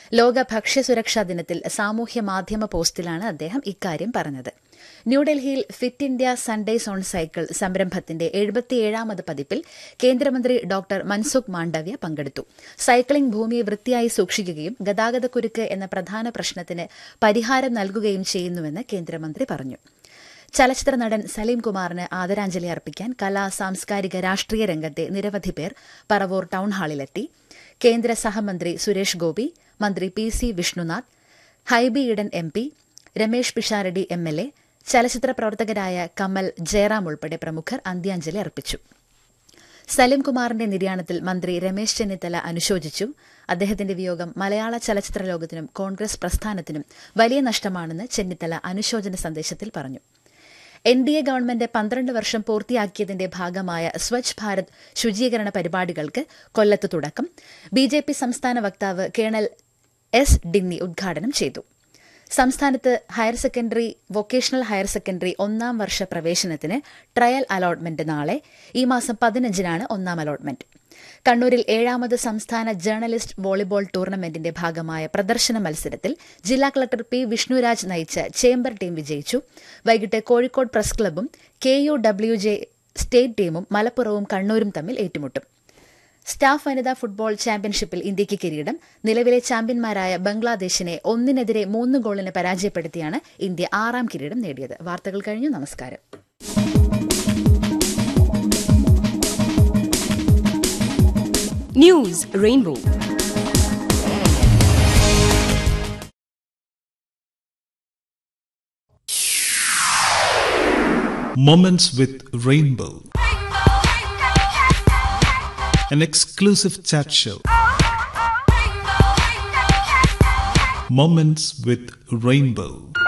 ലോക ഭക്ഷ്യസുരക്ഷാ ദിനത്തിൽ സാമൂഹ്യ മാധ്യമ പോസ്റ്റിലാണ് അദ്ദേഹം ഇക്കാര്യം പറഞ്ഞത് ന്യൂഡൽഹിയിൽ fit India Sundays on cycle സംരംഭത്തിന്റെ എഴുപത്തിയേഴാമത് പതിപ്പിൽ കേന്ദ്രമന്ത്രി ഡോക്ടർ മൻസുഖ് മാണ്ഡവ്യ പങ്കെടുത്തു സൈക്ലിംഗ് ഭൂമിയെ വൃത്തിയായി സൂക്ഷിക്കുകയും ഗതാഗതക്കുരുക്ക് എന്ന പ്രധാന പ്രശ്നത്തിന് പരിഹാരം നൽകുകയും ചെയ്യുന്നുവെന്ന് കേന്ദ്രമന്ത്രി പറഞ്ഞു ചലച്ചിത്ര നടൻ സലീം കുമാറിന് ആദരാഞ്ജലി അർപ്പിക്കാൻ കലാ സാംസ്കാരിക രാഷ്ട്രീയ രംഗത്തെ നിരവധി പേർ പറവൂർ ടൌൺ ഹാളിലെത്തി കേന്ദ്ര സഹമന്ത്രി സുരേഷ് ഗോപി മന്ത്രി P C Vishnunath Hibi Eden M P Ramesh Pisharody M L A ചലച്ചിത്ര പ്രവർത്തകരായ കമൽ ജയറാം ഉൾപ്പെടെ പ്രമുഖർ അന്ത്യാഞ്ജലി അർപ്പിച്ചു സലിം കുമാറിന്റെ നിര്യാണത്തിൽ മന്ത്രി രമേശ് ചെന്നിത്തല അനുശോചിച്ചു അദ്ദേഹത്തിന്റെ വിയോഗം മലയാള ചലച്ചിത്ര ലോകത്തിനും കോൺഗ്രസ് പ്രസ്ഥാനത്തിനും വലിയ നഷ്ടമാണെന്ന് ചെന്നിത്തല അനുശോചന സന്ദേശത്തിൽ പറഞ്ഞു എൻ ഡി എ ഗവൺമെന്റ് പന്ത്രണ്ട് വർഷം പൂർത്തിയാക്കിയതിന്റെ ഭാഗമായ സ്വച്ഛ് ഭാരത് ശുചീകരണ പരിപാടികൾക്ക് കൊല്ലത്ത് തുടക്കം ബി ജെ പി സംസ്ഥാന വക്താവ് കേണൽ എസ് ഡിന്നി ഉദ്ഘാടനം ചെയ്തു സംസ്ഥാനത്ത് higher secondary vocational higher secondary ഒന്നാം വർഷ പ്രവേശനത്തിന് ട്രയൽ അലോട്ട്മെന്റ് നാളെ ഈ മാസം പതിനഞ്ചിനാണ് ഒന്നാം അലോട്ട്മെന്റ് കണ്ണൂരിൽ ഏഴാമത് സംസ്ഥാന ജേർണലിസ്റ്റ് വോളിബോൾ ടൂർണമെന്റിന്റെ ഭാഗമായ പ്രദർശന മത്സരത്തിൽ ജില്ലാ കളക്ടർ പി വിഷ്ണുരാജ് നയിച്ച ചേംബർ ടീം വിജയിച്ചു വൈകിട്ട് കോഴിക്കോട് പ്രസ് ക്ലബും K U W J state ടീമും മലപ്പുറവും കണ്ണൂരും തമ്മിൽ ഏറ്റുമുട്ടും സ്റ്റാഫ് വനിതാ ഫുട്ബോൾ ചാമ്പ്യൻഷിപ്പിൽ ഇന്ത്യയ്ക്ക് കിരീടം നിലവിലെ ചാമ്പ്യന്മാരായ ബംഗ്ലാദേശിനെ ഒന്നിനെതിരെ മൂന്ന് ഗോളിന് പരാജയപ്പെടുത്തിയാണ് ഇന്ത്യ ആറാം കിരീടം നേടിയത് വാർത്തകൾ കഴിഞ്ഞു നമസ്കാരം News Rainbow. Moments with Rainbow. An exclusive chat show. Moments with Rainbow.